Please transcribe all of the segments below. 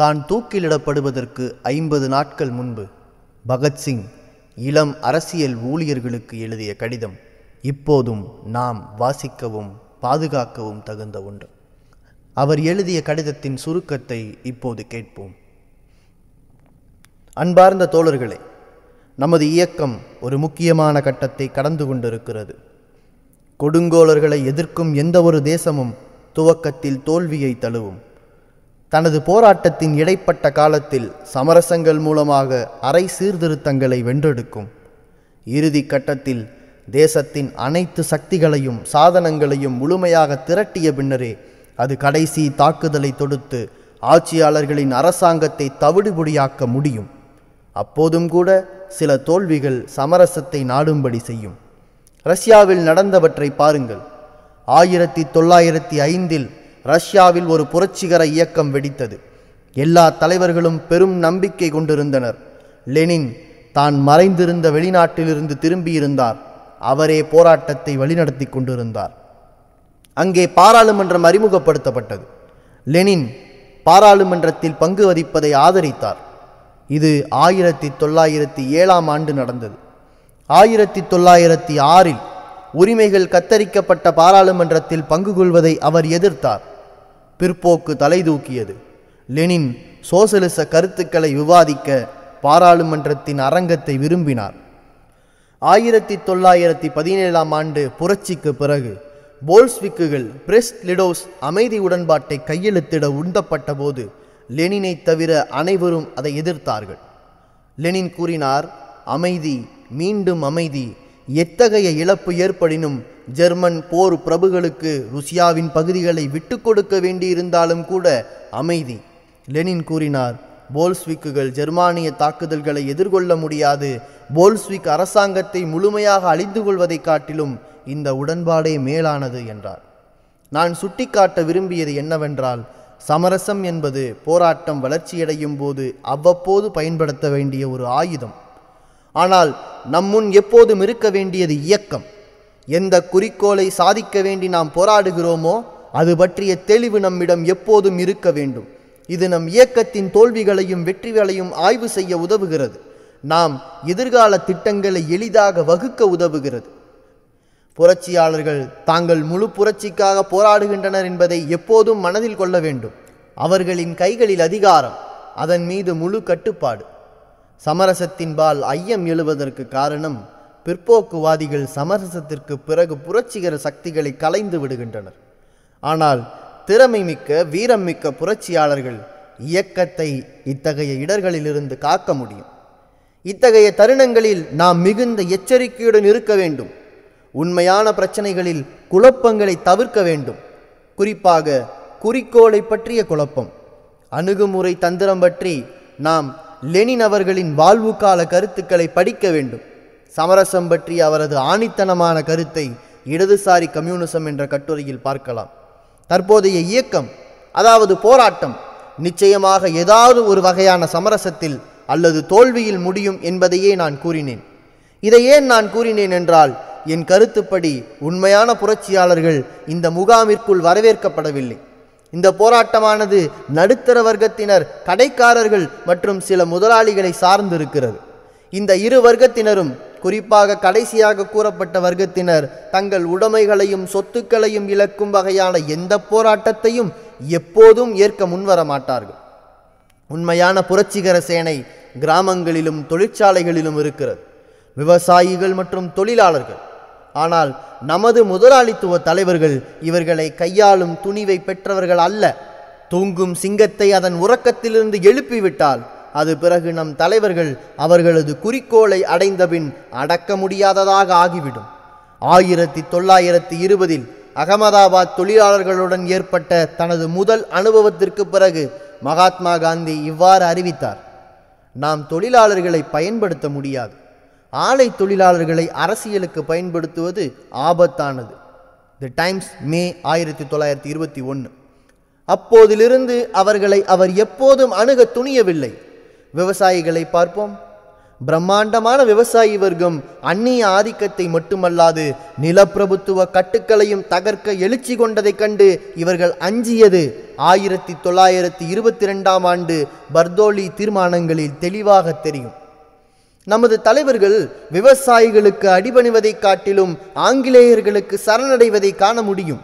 தான் தூக்கிலிடப்படுவதற்கு ஐம்பது நாட்கள் முன்பு பகத்சிங் இளம் அரசியல் ஊழியர்களுக்கு எழுதிய கடிதம் இப்போதும் நாம் வாசிக்கவும் பாதுகாக்கவும் தகுந்த ஒன்று அவர் எழுதிய கடிதத்தின் சுருக்கத்தை இப்போது கேட்போம் அன்பார்ந்த தோழர்களே நமது இயக்கம் ஒரு முக்கியமான கட்டத்தை கடந்து கொண்டிருக்கிறது கொடுங்கோலர்களை எதிர்க்கும் எந்த ஒரு தேசமும் துவக்கத்தில் தோல்வியை தழுவும் தனது போராட்டத்தின் இடைப்பட்ட காலத்தில் சமரசங்கள் மூலமாக அரை சீர்திருத்தங்களை வென்றெடுக்கும் இறுதி கட்டத்தில் தேசத்தின் அனைத்து சக்திகளையும் சாதனங்களையும் முழுமையாக திரட்டிய பின்னரே அது கடைசி தாக்குதலை தொடுத்து ஆட்சியாளர்களின் அரசாங்கத்தை தவிடுபொடியாக்க முடியும் அப்போதும் கூட சில தோல்விகள் சமரசத்தை நாடும்படி செய்யும் ரஷ்யாவில் நடந்தவற்றை பாருங்கள் ஆயிரத்தி தொள்ளாயிரத்தி ஐந்தில் ரஷ்யாவில் ஒரு புரட்சிகர இயக்கம் வெடித்தது எல்லா தலைவர்களும் பெரும் நம்பிக்கை கொண்டிருந்தனர் லெனின் தான் மறைந்திருந்த வெளிநாட்டிலிருந்து திரும்பியிருந்தார் அவரே போராட்டத்தை வழிநடத்தி கொண்டிருந்தார் அங்கே பாராளுமன்றம் அறிமுகப்படுத்தப்பட்டது லெனின் பாராளுமன்றத்தில் பங்கு வகிப்பதை ஆதரித்தார் இது ஆயிரத்தி தொள்ளாயிரத்தி ஏழாம் ஆண்டு நடந்தது ஆயிரத்தி தொள்ளாயிரத்தி ஆறில் உரிமைகள் கத்தரிக்கப்பட்ட பாராளுமன்றத்தில் பங்கு கொள்வதை அவர் எதிர்த்தார் பிற்போக்கு தலை தூக்கியது லெனின் சோசலிச கருத்துக்களை விவாதிக்க பாராளுமன்றத்தின் அரங்கத்தை விரும்பினார் ஆயிரத்தி தொள்ளாயிரத்தி பதினேழாம் ஆண்டு புரட்சிக்கு பிறகு போல்ஸ்விக்குகள் பிரெஸ்ட் லிடோஸ் அமைதி உடன்பாட்டை கையெழுத்திட உந்தப்பட்ட போது லெனினை தவிர அனைவரும் அதை எதிர்த்தார்கள் லெனின் கூறினார் அமைதி மீண்டும் அமைதி எத்தகைய இழப்பு ஏற்படினும் ஜெர்மன் போர் பிரபுகளுக்கு ருசியாவின் பகுதிகளை விட்டு கொடுக்க வேண்டியிருந்தாலும் கூட அமைதி லெனின் கூறினார் போல்ஸ்விக்குகள் ஜெர்மானிய தாக்குதல்களை எதிர்கொள்ள முடியாது போல்ஸ்விக் அரசாங்கத்தை முழுமையாக அழிந்து கொள்வதைக் காட்டிலும் இந்த உடன்பாடே மேலானது என்றார் நான் சுட்டிக்காட்ட விரும்பியது என்னவென்றால் சமரசம் என்பது போராட்டம் வளர்ச்சியடையும் போது அவ்வப்போது பயன்படுத்த வேண்டிய ஒரு ஆயுதம் ஆனால் நம்முன் எப்போதும் இருக்க வேண்டியது இயக்கம் எந்த குறிக்கோளை சாதிக்க வேண்டி நாம் போராடுகிறோமோ அது பற்றிய தெளிவு நம்மிடம் எப்போதும் இருக்க வேண்டும் இது நம் இயக்கத்தின் தோல்விகளையும் வெற்றிகளையும் ஆய்வு செய்ய உதவுகிறது நாம் எதிர்கால திட்டங்களை எளிதாக வகுக்க உதவுகிறது புரட்சியாளர்கள் தாங்கள் முழு புரட்சிக்காக போராடுகின்றனர் என்பதை எப்போதும் மனதில் கொள்ள வேண்டும் அவர்களின் கைகளில் அதிகாரம் அதன் மீது முழு கட்டுப்பாடு சமரசத்தின்பால் ஐயம் எழுவதற்கு காரணம் பிற்போக்குவாதிகள் சமரசத்திற்கு பிறகு புரட்சிகர சக்திகளை கலைந்து விடுகின்றனர் ஆனால் திறமை மிக்க வீரம் மிக்க புரட்சியாளர்கள் இயக்கத்தை இத்தகைய இடர்களிலிருந்து காக்க முடியும் இத்தகைய தருணங்களில் நாம் மிகுந்த எச்சரிக்கையுடன் இருக்க வேண்டும் உண்மையான பிரச்சனைகளில் குழப்பங்களை தவிர்க்க வேண்டும் குறிப்பாக குறிக்கோளை பற்றிய குழப்பம் அணுகுமுறை தந்திரம் பற்றி நாம் லெனின் அவர்களின் வாழ்வு கால கருத்துக்களை படிக்க வேண்டும் சமரசம் பற்றி அவரது ஆணித்தனமான கருத்தை இடதுசாரி கம்யூனிசம் என்ற கட்டுரையில் பார்க்கலாம் தற்போதைய இயக்கம் அதாவது போராட்டம் நிச்சயமாக ஏதாவது ஒரு வகையான சமரசத்தில் அல்லது தோல்வியில் முடியும் என்பதையே நான் கூறினேன் இதை ஏன் நான் கூறினேன் என்றால் என் கருத்துப்படி உண்மையான புரட்சியாளர்கள் இந்த முகாமிற்குள் வரவேற்கப்படவில்லை இந்த போராட்டமானது நடுத்தர வர்க்கத்தினர் கடைக்காரர்கள் மற்றும் சில முதலாளிகளை சார்ந்திருக்கிறது இந்த இரு வர்க்கத்தினரும் குறிப்பாக கடைசியாக கூறப்பட்ட வர்க்கத்தினர் தங்கள் உடைமைகளையும் சொத்துக்களையும் இழக்கும் வகையான எந்த போராட்டத்தையும் எப்போதும் ஏற்க முன்வர மாட்டார்கள் உண்மையான புரட்சிகர சேனை கிராமங்களிலும் தொழிற்சாலைகளிலும் இருக்கிறது விவசாயிகள் மற்றும் தொழிலாளர்கள் ஆனால் நமது முதலாளித்துவ தலைவர்கள் இவர்களை கையாளும் துணிவை பெற்றவர்கள் அல்ல தூங்கும் சிங்கத்தை அதன் உறக்கத்திலிருந்து எழுப்பிவிட்டால் அது பிறகு நம் தலைவர்கள் அவர்களது குறிக்கோளை அடைந்தபின் அடக்க முடியாததாக ஆகிவிடும் ஆயிரத்தி தொள்ளாயிரத்தி இருபதில் அகமதாபாத் தொழிலாளர்களுடன் ஏற்பட்ட தனது முதல் அனுபவத்திற்கு பிறகு மகாத்மா காந்தி இவ்வாறு அறிவித்தார் நாம் தொழிலாளர்களை பயன்படுத்த முடியாது ஆலை தொழிலாளர்களை அரசியலுக்கு பயன்படுத்துவது ஆபத்தானது தி டைம்ஸ் மே ஆயிரத்தி தொள்ளாயிரத்தி இருபத்தி ஒன்று அப்போதிலிருந்து அவர்களை அவர் எப்போதும் அணுக துணியவில்லை விவசாயிகளை பார்ப்போம் பிரம்மாண்டமான விவசாயி வர்க்கம் அந்நிய ஆதிக்கத்தை மட்டுமல்லாது நிலப்பிரபுத்துவ கட்டுக்களையும் தகர்க்க எழுச்சி கொண்டதைக் கண்டு இவர்கள் அஞ்சியது ஆயிரத்தி தொள்ளாயிரத்தி இருபத்தி ரெண்டாம் ஆண்டு பர்தோலி தீர்மானங்களில் தெளிவாக தெரியும் நமது தலைவர்கள் விவசாயிகளுக்கு அடிபணிவதைக் காட்டிலும் ஆங்கிலேயர்களுக்கு சரணடைவதை காண முடியும்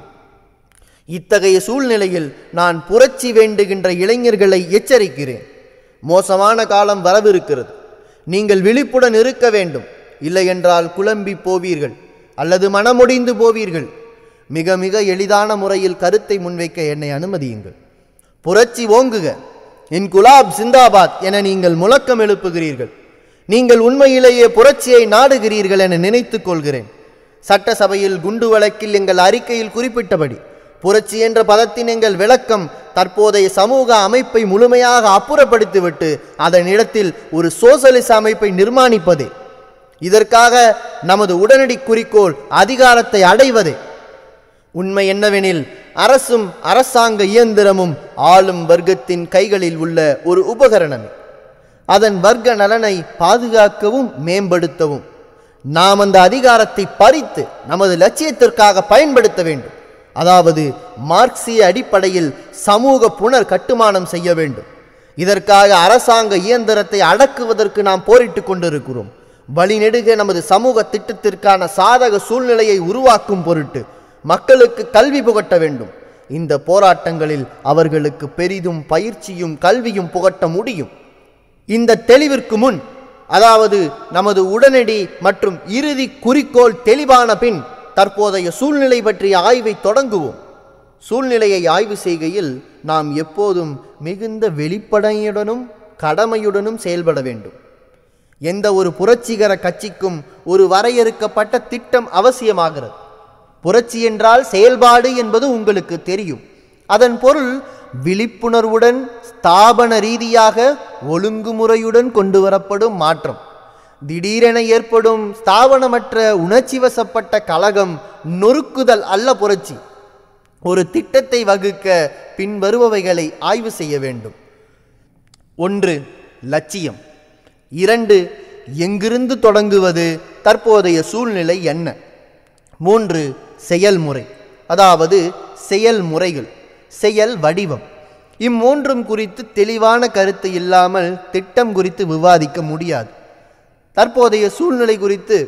இத்தகைய சூழ்நிலையில் நான் புரட்சி வேண்டுகின்ற இளைஞர்களை எச்சரிக்கிறேன் மோசமான காலம் வரவிருக்கிறது நீங்கள் விழிப்புடன் இருக்க வேண்டும் இல்லையென்றால் குழம்பி போவீர்கள் அல்லது மனமுடிந்து போவீர்கள் மிக மிக எளிதான முறையில் கருத்தை முன்வைக்க என்னை அனுமதியுங்கள் புரட்சி ஓங்குக என் குலாப் சிந்தாபாத் என நீங்கள் முழக்கம் எழுப்புகிறீர்கள் நீங்கள் உண்மையிலேயே புரட்சியை நாடுகிறீர்கள் என நினைத்துக் கொள்கிறேன் சட்டசபையில் குண்டு வழக்கில் எங்கள் அறிக்கையில் குறிப்பிட்டபடி புரட்சி என்ற பதத்தின் எங்கள் விளக்கம் தற்போதைய சமூக அமைப்பை முழுமையாக அப்புறப்படுத்திவிட்டு அதனிடத்தில் ஒரு சோசலிச அமைப்பை நிர்மாணிப்பதே இதற்காக நமது உடனடி குறிக்கோள் அதிகாரத்தை அடைவதே உண்மை என்னவெனில் அரசும் அரசாங்க இயந்திரமும் ஆளும் வர்க்கத்தின் கைகளில் உள்ள ஒரு உபகரணமே அதன் வர்க்க நலனை பாதுகாக்கவும் மேம்படுத்தவும் நாம் அந்த அதிகாரத்தை பறித்து நமது லட்சியத்திற்காக பயன்படுத்த வேண்டும் அதாவது மார்க்சிய அடிப்படையில் சமூக புனர் கட்டுமானம் செய்ய வேண்டும் இதற்காக அரசாங்க இயந்திரத்தை அடக்குவதற்கு நாம் போரிட்டுக் கொண்டிருக்கிறோம் வழிநெடுக நமது சமூக திட்டத்திற்கான சாதக சூழ்நிலையை உருவாக்கும் பொருட்டு மக்களுக்கு கல்வி புகட்ட வேண்டும் இந்த போராட்டங்களில் அவர்களுக்கு பெரிதும் பயிற்சியும் கல்வியும் புகட்ட முடியும் இந்த தெளிவிற்கு முன் அதாவது நமது உடனடி மற்றும் இறுதி குறிக்கோள் தெளிவான பின் தற்போதைய சூழ்நிலை பற்றிய ஆய்வை தொடங்குவோம் சூழ்நிலையை ஆய்வு செய்கையில் நாம் எப்போதும் மிகுந்த வெளிப்படையுடனும் கடமையுடனும் செயல்பட வேண்டும் எந்த ஒரு புரட்சிகர கட்சிக்கும் ஒரு வரையறுக்கப்பட்ட திட்டம் அவசியமாகிறது புரட்சி என்றால் செயல்பாடு என்பது உங்களுக்கு தெரியும் அதன் பொருள் விழிப்புணர்வுடன் ஸ்தாபன ரீதியாக ஒழுங்குமுறையுடன் கொண்டு வரப்படும் மாற்றம் திடீரென ஏற்படும் ஸ்தாபனமற்ற உணர்ச்சி வசப்பட்ட கலகம் நொறுக்குதல் அல்ல புரட்சி ஒரு திட்டத்தை வகுக்க பின்வருபவைகளை ஆய்வு செய்ய வேண்டும் ஒன்று லட்சியம் இரண்டு எங்கிருந்து தொடங்குவது தற்போதைய சூழ்நிலை என்ன மூன்று செயல்முறை அதாவது செயல்முறைகள் செயல் வடிவம் இம்மூன்றும் குறித்து தெளிவான கருத்து இல்லாமல் திட்டம் குறித்து விவாதிக்க முடியாது தற்போதைய சூழ்நிலை குறித்து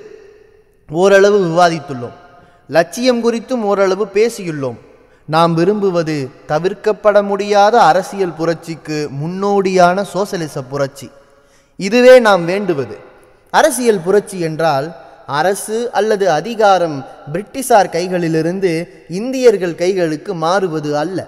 ஓரளவு விவாதித்துள்ளோம் லட்சியம் குறித்தும் ஓரளவு பேசியுள்ளோம் நாம் விரும்புவது தவிர்க்கப்பட முடியாத அரசியல் புரட்சிக்கு முன்னோடியான சோசலிச புரட்சி இதுவே நாம் வேண்டுவது அரசியல் புரட்சி என்றால் அரசு அல்லது அதிகாரம் பிரிட்டிஷார் கைகளிலிருந்து இந்தியர்கள் கைகளுக்கு மாறுவது அல்ல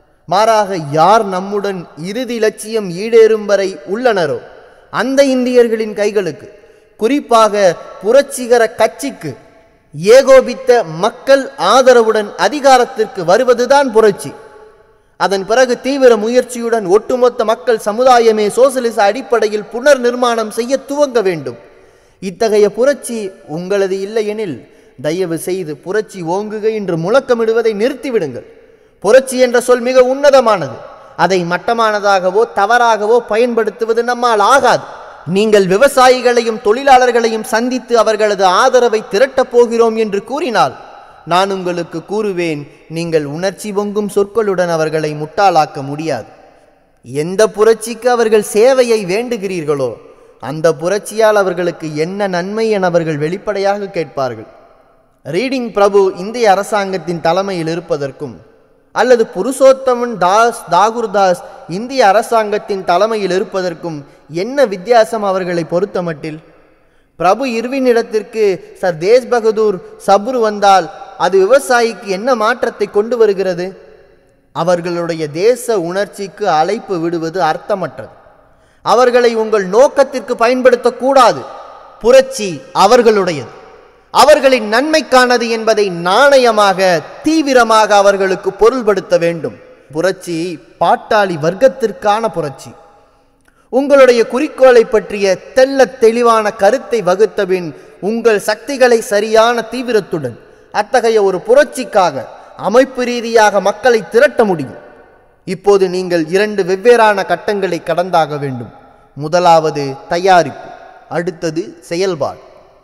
மாறாக யார் நம்முடன் இறுதி லட்சியம் ஈடேறும் வரை உள்ளனரோ அந்த இந்தியர்களின் கைகளுக்கு குறிப்பாக புரட்சிகர கட்சிக்கு ஏகோபித்த மக்கள் ஆதரவுடன் அதிகாரத்திற்கு வருவதுதான் புரட்சி அதன் பிறகு தீவிர முயற்சியுடன் ஒட்டுமொத்த மக்கள் சமுதாயமே சோசலிச அடிப்படையில் புனர் நிர்மாணம் செய்ய துவங்க வேண்டும் இத்தகைய புரட்சி உங்களது இல்லையெனில் தயவு செய்து புரட்சி ஓங்குக என்று முழக்கமிடுவதை நிறுத்திவிடுங்கள் புரட்சி என்ற சொல் மிக உன்னதமானது அதை மட்டமானதாகவோ தவறாகவோ பயன்படுத்துவது நம்மால் ஆகாது நீங்கள் விவசாயிகளையும் தொழிலாளர்களையும் சந்தித்து அவர்களது ஆதரவை திரட்டப் போகிறோம் என்று கூறினால் நான் உங்களுக்கு கூறுவேன் நீங்கள் உணர்ச்சி பொங்கும் சொற்களுடன் அவர்களை முட்டாளாக்க முடியாது எந்த புரட்சிக்கு அவர்கள் சேவையை வேண்டுகிறீர்களோ அந்த புரட்சியால் அவர்களுக்கு என்ன நன்மை என அவர்கள் வெளிப்படையாக கேட்பார்கள் ரீடிங் பிரபு இந்திய அரசாங்கத்தின் தலைமையில் இருப்பதற்கும் அல்லது புருஷோத்தமன் தாஸ் தாகூர்தாஸ் இந்திய அரசாங்கத்தின் தலைமையில் இருப்பதற்கும் என்ன வித்தியாசம் அவர்களை பொறுத்தமட்டில் பிரபு இர்வின் இடத்திற்கு சர் தேஷ் பகதூர் சப்ரு வந்தால் அது விவசாயிக்கு என்ன மாற்றத்தை கொண்டு வருகிறது அவர்களுடைய தேச உணர்ச்சிக்கு அழைப்பு விடுவது அர்த்தமற்றது அவர்களை உங்கள் நோக்கத்திற்கு பயன்படுத்தக்கூடாது புரட்சி அவர்களுடையது அவர்களின் நன்மைக்கானது என்பதை நாணயமாக தீவிரமாக அவர்களுக்கு பொருள்படுத்த வேண்டும் புரட்சி பாட்டாளி வர்க்கத்திற்கான புரட்சி உங்களுடைய குறிக்கோளை பற்றிய தெள்ளத் தெளிவான கருத்தை வகுத்தபின் உங்கள் சக்திகளை சரியான தீவிரத்துடன் அத்தகைய ஒரு புரட்சிக்காக அமைப்பு ரீதியாக மக்களை திரட்ட முடியும் இப்போது நீங்கள் இரண்டு வெவ்வேறான கட்டங்களை கடந்தாக வேண்டும் முதலாவது தயாரிப்பு அடுத்தது செயல்பாடு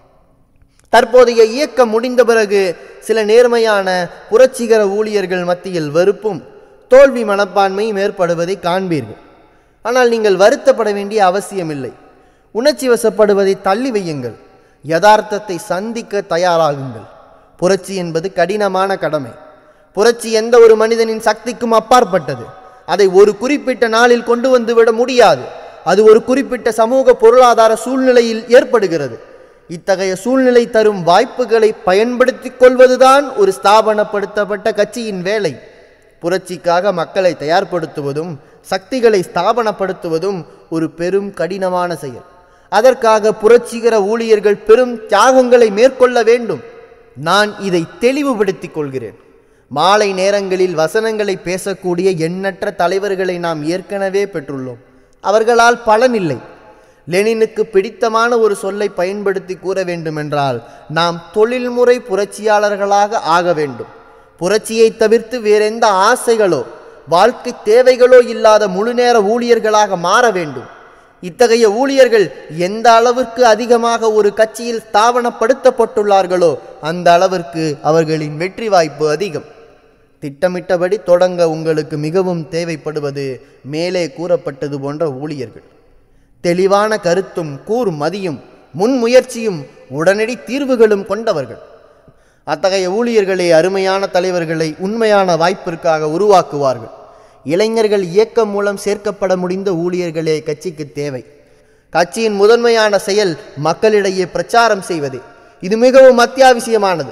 தற்போதைய இயக்கம் முடிந்த பிறகு சில நேர்மையான புரட்சிகர ஊழியர்கள் மத்தியில் வெறுப்பும் தோல்வி மனப்பான்மையும் ஏற்படுவதை காண்பீர்கள் ஆனால் நீங்கள் வருத்தப்பட வேண்டிய அவசியமில்லை உணர்ச்சி வசப்படுவதை தள்ளி வையுங்கள் யதார்த்தத்தை சந்திக்க தயாராகுங்கள் புரட்சி என்பது கடினமான கடமை புரட்சி எந்த ஒரு மனிதனின் சக்திக்கும் அப்பாற்பட்டது அதை ஒரு குறிப்பிட்ட நாளில் கொண்டு வந்து விட முடியாது அது ஒரு குறிப்பிட்ட சமூக பொருளாதார சூழ்நிலையில் ஏற்படுகிறது இத்தகைய சூழ்நிலை தரும் வாய்ப்புகளை பயன்படுத்திக் கொள்வதுதான் ஒரு ஸ்தாபனப்படுத்தப்பட்ட கட்சியின் வேலை புரட்சிக்காக மக்களை தயார்படுத்துவதும் சக்திகளை ஸ்தாபனப்படுத்துவதும் ஒரு பெரும் கடினமான செயல் அதற்காக புரட்சிகர ஊழியர்கள் பெரும் தியாகங்களை மேற்கொள்ள வேண்டும் நான் இதை தெளிவுபடுத்திக் கொள்கிறேன் மாலை நேரங்களில் வசனங்களை பேசக்கூடிய எண்ணற்ற தலைவர்களை நாம் ஏற்கனவே பெற்றுள்ளோம் அவர்களால் பலனில்லை லெனினுக்கு பிடித்தமான ஒரு சொல்லை பயன்படுத்தி கூற வேண்டுமென்றால் நாம் தொழில்முறை புரட்சியாளர்களாக ஆக வேண்டும் புரட்சியை தவிர்த்து வேறெந்த ஆசைகளோ வாழ்க்கை தேவைகளோ இல்லாத முழுநேர ஊழியர்களாக மாற வேண்டும் இத்தகைய ஊழியர்கள் எந்த அளவிற்கு அதிகமாக ஒரு கட்சியில் ஸ்தாபனப்படுத்தப்பட்டுள்ளார்களோ அந்த அளவிற்கு அவர்களின் வெற்றி வாய்ப்பு அதிகம் திட்டமிட்டபடி தொடங்க உங்களுக்கு மிகவும் தேவைப்படுவது மேலே கூறப்பட்டது போன்ற ஊழியர்கள் தெளிவான கருத்தும் கூர் மதியும் முன்முயற்சியும் உடனடி தீர்வுகளும் கொண்டவர்கள் அத்தகைய ஊழியர்களே அருமையான தலைவர்களை உண்மையான வாய்ப்பிற்காக உருவாக்குவார்கள் இளைஞர்கள் இயக்கம் மூலம் சேர்க்கப்பட முடிந்த ஊழியர்களே கட்சிக்கு தேவை கட்சியின் முதன்மையான செயல் மக்களிடையே பிரச்சாரம் செய்வதே இது மிகவும் அத்தியாவசியமானது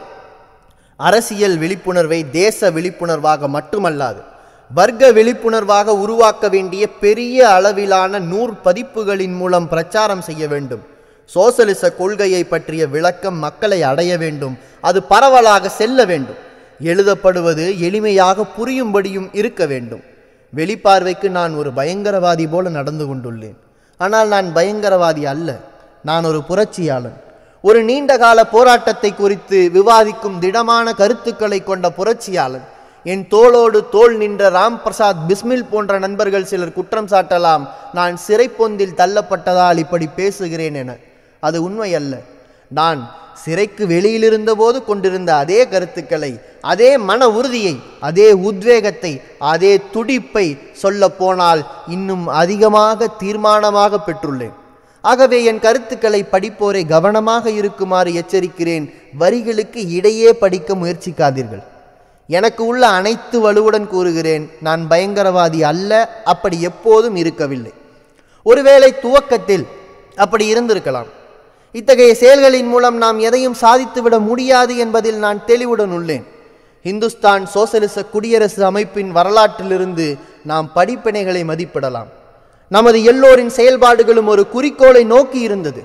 அரசியல் விழிப்புணர்வை தேச விழிப்புணர்வாக மட்டுமல்லாது வர்க்க விழிப்புணர்வாக உருவாக்க வேண்டிய பெரிய அளவிலான நூறு பதிப்புகளின் மூலம் பிரச்சாரம் செய்ய வேண்டும் சோசலிச கொள்கையை பற்றிய விளக்கம் மக்களை அடைய வேண்டும் அது பரவலாக செல்ல வேண்டும் எழுதப்படுவது எளிமையாக புரியும்படியும் இருக்க வேண்டும் வெளிப்பார்வைக்கு நான் ஒரு பயங்கரவாதி போல நடந்து கொண்டுள்ளேன் ஆனால் நான் பயங்கரவாதி அல்ல நான் ஒரு புரட்சியாளன் ஒரு நீண்ட கால போராட்டத்தை குறித்து விவாதிக்கும் திடமான கருத்துக்களை கொண்ட புரட்சியாளன் என் தோளோடு தோள் நின்ற ராம் பிரசாத் பிஸ்மில் போன்ற நண்பர்கள் சிலர் குற்றம் சாட்டலாம் நான் சிறைப்பொந்தில் தள்ளப்பட்டதால் இப்படி பேசுகிறேன் என அது உண்மை அல்ல நான் சிறைக்கு வெளியிலிருந்தபோது கொண்டிருந்த அதே கருத்துக்களை அதே மன உறுதியை அதே உத்வேகத்தை அதே துடிப்பை சொல்ல போனால் இன்னும் அதிகமாக தீர்மானமாக பெற்றுள்ளேன் ஆகவே என் கருத்துக்களை படிப்போரை கவனமாக இருக்குமாறு எச்சரிக்கிறேன் வரிகளுக்கு இடையே படிக்க முயற்சிக்காதீர்கள் எனக்கு உள்ள அனைத்து வலுவுடன் கூறுகிறேன் நான் பயங்கரவாதி அல்ல அப்படி எப்போதும் இருக்கவில்லை ஒருவேளை துவக்கத்தில் அப்படி இருந்திருக்கலாம் இத்தகைய செயல்களின் மூலம் நாம் எதையும் சாதித்துவிட முடியாது என்பதில் நான் தெளிவுடன் உள்ளேன் இந்துஸ்தான் சோசலிச குடியரசு அமைப்பின் வரலாற்றிலிருந்து நாம் படிப்பினைகளை மதிப்பிடலாம் நமது எல்லோரின் செயல்பாடுகளும் ஒரு குறிக்கோளை நோக்கி இருந்தது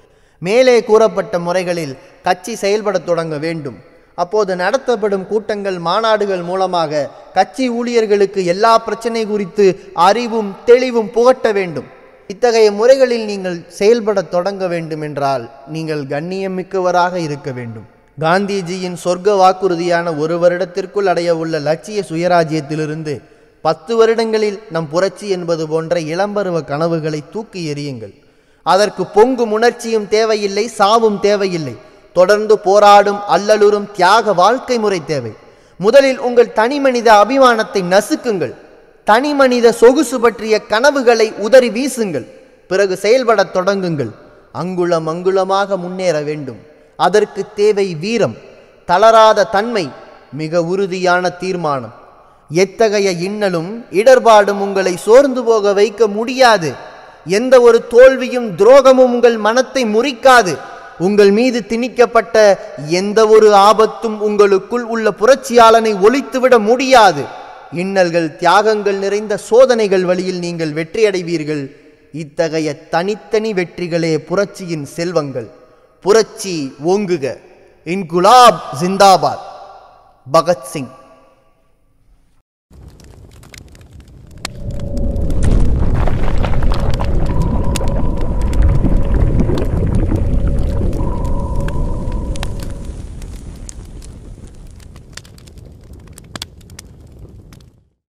மேலே கூறப்பட்ட முறைகளில் கட்சி செயல்படத் தொடங்க வேண்டும் அப்போது நடத்தப்படும் கூட்டங்கள் மாநாடுகள் மூலமாக கட்சி ஊழியர்களுக்கு எல்லா பிரச்சனை குறித்து அறிவும் தெளிவும் புகட்ட வேண்டும் இத்தகைய முறைகளில் நீங்கள் செயல்படத் தொடங்க வேண்டும் என்றால் நீங்கள் கண்ணியமிக்கவராக இருக்க வேண்டும் காந்திஜியின் சொர்க்க வாக்குறுதியான ஒரு வருடத்திற்குள் அடைய உள்ள லட்சிய சுயராஜ்யத்திலிருந்து பத்து வருடங்களில் நம் புரட்சி என்பது போன்ற இளம்பருவ கனவுகளை தூக்கி எறியுங்கள் அதற்கு பொங்கும் உணர்ச்சியும் தேவையில்லை சாவும் தேவையில்லை தொடர்ந்து போராடும் அல்லலுறும் தியாக வாழ்க்கை முறை தேவை முதலில் உங்கள் தனிமனித அபிமானத்தை நசுக்குங்கள் தனிமனித சொகுசு பற்றிய கனவுகளை உதறி வீசுங்கள் பிறகு செயல்படத் தொடங்குங்கள் அங்குளம் அங்குலமாக முன்னேற வேண்டும் அதற்கு தேவை வீரம் தளராத தன்மை மிக உறுதியான தீர்மானம் எத்தகைய இன்னலும் இடர்பாடும் உங்களை சோர்ந்து போக வைக்க முடியாது எந்த ஒரு தோல்வியும் துரோகமும் உங்கள் மனத்தை முறிக்காது உங்கள் மீது திணிக்கப்பட்ட எந்த ஒரு ஆபத்தும் உங்களுக்குள் உள்ள புரட்சியாளனை ஒழித்துவிட முடியாது இன்னல்கள் தியாகங்கள் நிறைந்த சோதனைகள் வழியில் நீங்கள் வெற்றியடைவீர்கள் இத்தகைய தனித்தனி வெற்றிகளே புரட்சியின் செல்வங்கள் புரட்சி ஓங்குக இன்குலாப் ஜிந்தாபாத் பகத்சிங்